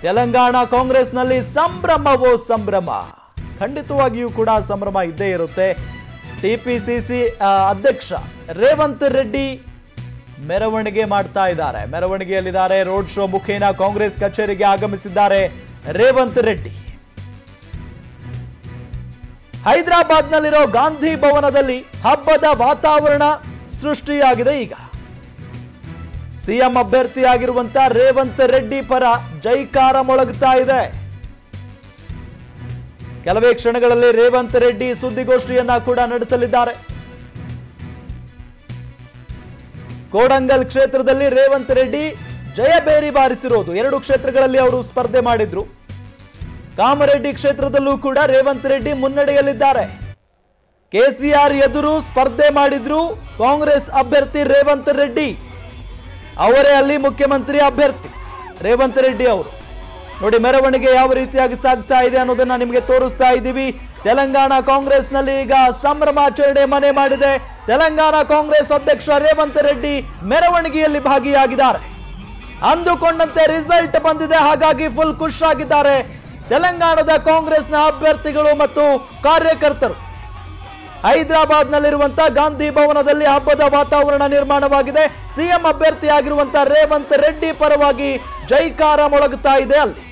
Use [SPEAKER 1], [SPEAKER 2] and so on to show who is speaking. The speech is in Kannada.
[SPEAKER 1] ತೆಲಂಗಾಣ ಕಾಂಗ್ರೆಸ್ನಲ್ಲಿ ಸಂಭ್ರಮವೋ ಸಂಭ್ರಮ ಖಂಡಿತವಾಗಿಯೂ ಕೂಡ ಸಂಭ್ರಮ ಇದ್ದೇ ಇರುತ್ತೆ ಟಿಪಿಸಿಸಿ ಅಧ್ಯಕ್ಷ ರೇವಂತ್ ರೆಡ್ಡಿ ಮೆರವಣಿಗೆ ಮಾಡ್ತಾ ಇದ್ದಾರೆ ಮೆರವಣಿಗೆಯಲ್ಲಿದ್ದಾರೆ ರೋಡ್ ಶೋ ಮುಖೇನ ಕಾಂಗ್ರೆಸ್ ಕಚೇರಿಗೆ ಆಗಮಿಸಿದ್ದಾರೆ ರೇವಂತ್ ರೆಡ್ಡಿ ಹೈದರಾಬಾದ್ನಲ್ಲಿರೋ ಗಾಂಧಿ ಭವನದಲ್ಲಿ ಹಬ್ಬದ ವಾತಾವರಣ ಸೃಷ್ಟಿಯಾಗಿದೆ ಈಗ ಸಿಎಂ ಅಭ್ಯರ್ಥಿಯಾಗಿರುವಂತ ರೇವಂತ್ ರೆಡ್ಡಿ ಪರ ಜೈಕಾರ ಮೊಳಗ್ತಾ ಇದೆ ಕೆಲವೇ ಕ್ಷಣಗಳಲ್ಲಿ ರೇವಂತ್ ರೆಡ್ಡಿ ಸುದ್ದಿಗೋಷ್ಠಿಯನ್ನ ಕೂಡ ನಡೆಸಲಿದ್ದಾರೆ ಕೋಡಂಗಲ್ ಕ್ಷೇತ್ರದಲ್ಲಿ ರೇವಂತ್ ರೆಡ್ಡಿ ಜಯಬೇರಿ ಬಾರಿಸಿರೋದು ಎರಡು ಕ್ಷೇತ್ರಗಳಲ್ಲಿ ಅವರು ಸ್ಪರ್ಧೆ ಮಾಡಿದ್ರು ಕಾಮರೆಡ್ಡಿ ಕ್ಷೇತ್ರದಲ್ಲೂ ಕೂಡ ರೇವಂತ್ ರೆಡ್ಡಿ ಮುನ್ನಡೆಯಲ್ಲಿದ್ದಾರೆ ಕೆಸಿಆರ್ ಎದುರು ಸ್ಪರ್ಧೆ ಮಾಡಿದ್ರು ಕಾಂಗ್ರೆಸ್ ಅಭ್ಯರ್ಥಿ ರೇವಂತ್ ರೆಡ್ಡಿ ಅವರೇ ಅಲ್ಲಿ ಮುಖ್ಯಮಂತ್ರಿ ಅಭ್ಯರ್ಥಿ ರೇವಂತ್ ರೆಡ್ಡಿ ಅವರು ನೋಡಿ ಮೆರವಣಿಗೆ ಯಾವ ರೀತಿಯಾಗಿ ಸಾಗ್ತಾ ಇದೆ ಅನ್ನೋದನ್ನ ನಿಮಗೆ ತೋರಿಸ್ತಾ ಇದ್ದೀವಿ ತೆಲಂಗಾಣ ಕಾಂಗ್ರೆಸ್ನಲ್ಲಿ ಈಗ ಸಂಭ್ರಮಾಚರಣೆ ಮನೆ ಮಾಡಿದೆ ತೆಲಂಗಾಣ ಕಾಂಗ್ರೆಸ್ ಅಧ್ಯಕ್ಷ ರೇವಂತ್ ರೆಡ್ಡಿ ಮೆರವಣಿಗೆಯಲ್ಲಿ ಭಾಗಿಯಾಗಿದ್ದಾರೆ ಅಂದುಕೊಂಡಂತೆ ರಿಸಲ್ಟ್ ಬಂದಿದೆ ಹಾಗಾಗಿ ಫುಲ್ ಖುಷ್ ಆಗಿದ್ದಾರೆ ತೆಲಂಗಾಣದ ಕಾಂಗ್ರೆಸ್ನ ಅಭ್ಯರ್ಥಿಗಳು ಮತ್ತು ಕಾರ್ಯಕರ್ತರು ಹೈದರಾಬಾದ್ನಲ್ಲಿರುವಂತಹ ಗಾಂಧಿ ಭವನದಲ್ಲಿ ಹಬ್ಬದ ವಾತಾವರಣ ನಿರ್ಮಾಣವಾಗಿದೆ ಸಿಎಂ ಅಭ್ಯರ್ಥಿಯಾಗಿರುವಂತಹ ರೇವಂತ್ ರೆಡ್ಡಿ ಪರವಾಗಿ ಜೈಕಾರ ಮೊಳಗುತ್ತಾ ಇದೆ ಅಲ್ಲಿ